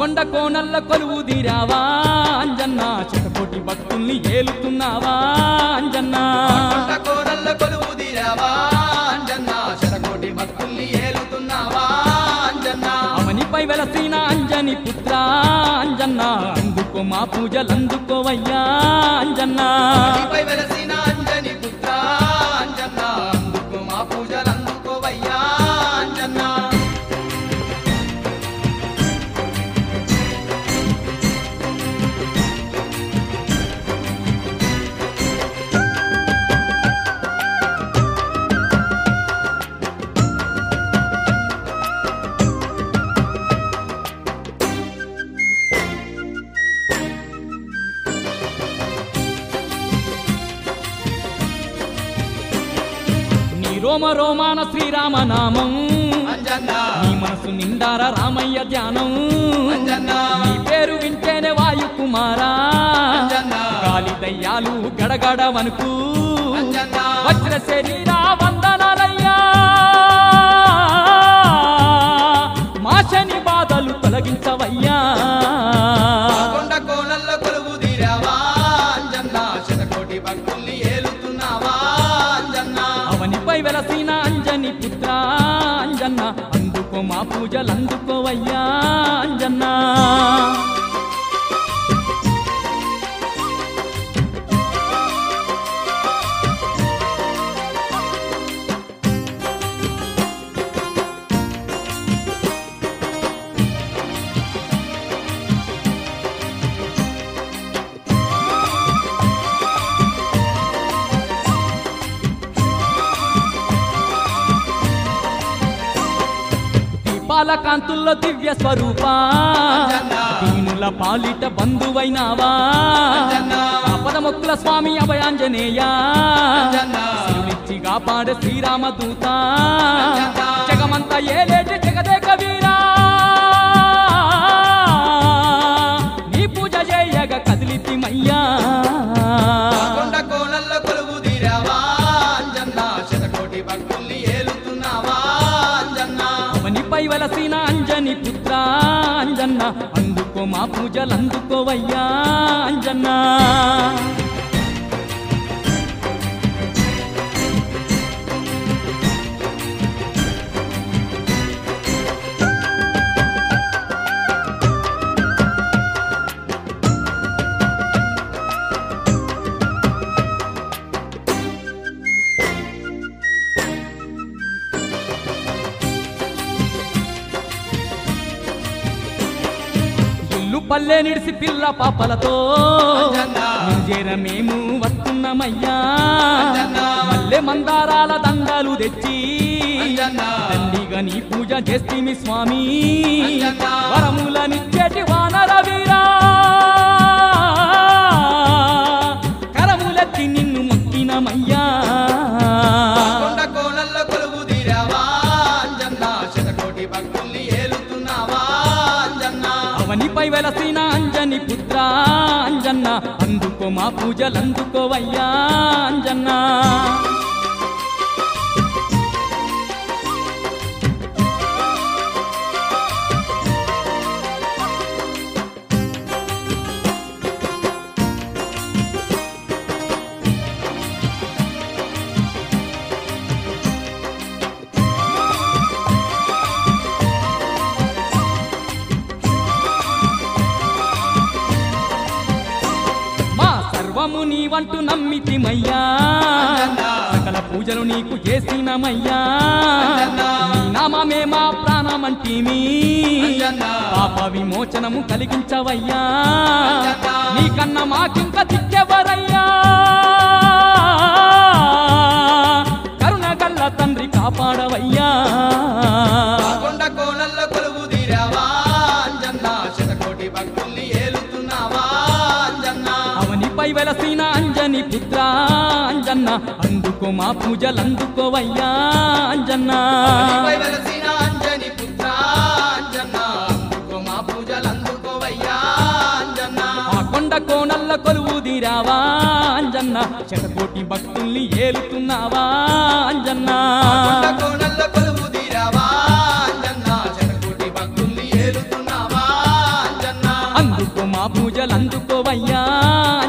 కొండ కోనల్ల కొలువు తీరావా అంజన్న చిటకోటి భక్తుల్ని ఏలుతున్నావా అంజన్న కొండ కోరల్ల కొలువు తీరావా అంజన్న శతకోటి భక్తుల్ని ఏలుతున్నావా అంజన్న అవనిపై వెలసిన అంజని పుత్ర అంజన్న అందుకో మా పూజలందుకోవయ్యా అంజన్న నీపై వెలసిన అంజని పుత్ర అంజన్న అందుకు మా పూజలు అందుకోవయ్యా అంజన్న నీ రోమ రోమాన శ్రీరామనామం అంజన్న నీ మనసు నిండార రామయ్య ధ్యానం అంజన్న నీ పేరు వింటేనే వాయు కుమారా అంజన్న గాలి దయ్యాలు గడగడ వణుకు అంజన్న వజ్ర శరీరా వందనాలయ్యా మా శని బాధలు తొలగించవయ్యా కొండ కోనల్ల కొలువు తీరావా అంజన్న శతకోటి భక్తుల్ని ఏలుతున్నావా అంజన్న అవనిపై వెలసిన అంజని పుత్ర అంజన్న అందుకో మా పూజలు అందుకోవయ్యా అంజన్నా దీపాల కాంతుల్లో దివ్య స్వరూప దీనుల పాలిట బంధువైనావా అంజన్న ఆపద మొక్కుల స్వామి అభయాంజనేయ అంజన్న శివునిచ్చి కాపాడే శ్రీరామదూత అంజన్న జగమంతా ఏలేటి జగదేక వీరా నీ పూజ చేయగ కదిలితిమయ్యా కొండ కోనల్ల కొలువు తీరావా అంజన్న శతకోటి భక్తుల్ని ఏలుతున్నావా అంజన్న అవనిపై వలసిన అంజని పుత్ర అంజన్న అందుకో మా పూజలు అందుకోవయ్యా అంజన్నా ఇల్లు పల్లె నిడిసి పిల్ల పాపలతో అంజన్న నిజేర మేము వస్తున్నామయ్యా అంజన్న మల్లె మందారాల దండాలు తెచ్చి అంజన్న దండిగా నీ పూజ చేస్తేమి స్వామి అంజన్న వరములనిచ్చేటి వానర వీరా కరములెత్తి నిన్ను మొక్కినమయ్యా కొండ కోనల్ల కొలువు తీరావా అంజన్న శతకోటి భక్తుల్ని ఏలుతున్నావా అంజన్న అవనిపై వెలసిన అంజని పుత్ర అంజన్న అందుకో మా పూజలు అందుకోవయ్యా అంజన్నా మా సర్వము నీవంటూ నమ్మితిమయ్యా అంజన్నా. సకల పూజలు నీకు చేసినమయ్యా అంజన్నా. నీ నామమే మా ప్రాణమంటిమి అంజన్నా. పాప విమోచనము కలిగించవయ్యా అంజన్నా. నీకన్నా మాకింక దిక్కెవరయ్యా కరుణ గల్ల తండ్రి కాపాడవయ్యా కొండ కోనల్ల కొలువు తీరావా అంజన్న శతకోటి భక్తుల్ని ఏలుతున్నావా అంజన్న అవనిపై వెలసిన అంజని పుత్ర అంజన్న అందుకో మా పూజలు అందుకోవయ్యా అంజన్నా నీపై వెలసిన అంజని పుత్ర అంజన్న అందుకో మా పూజలు అందుకోవయ్యా అంజన్న ఆ కొండ కోనల్ల కొలువు తీరావా అంజన్న శతకోటి భక్తుల్ని ఏలుతున్నావా అంజన్నా కొండ కోనల్ల కొలువు తీరావా అంజన్న శతకోటి భక్తుల్ని ఏలుతున్నావా అంజన్న పూజలందుకోవయ్యా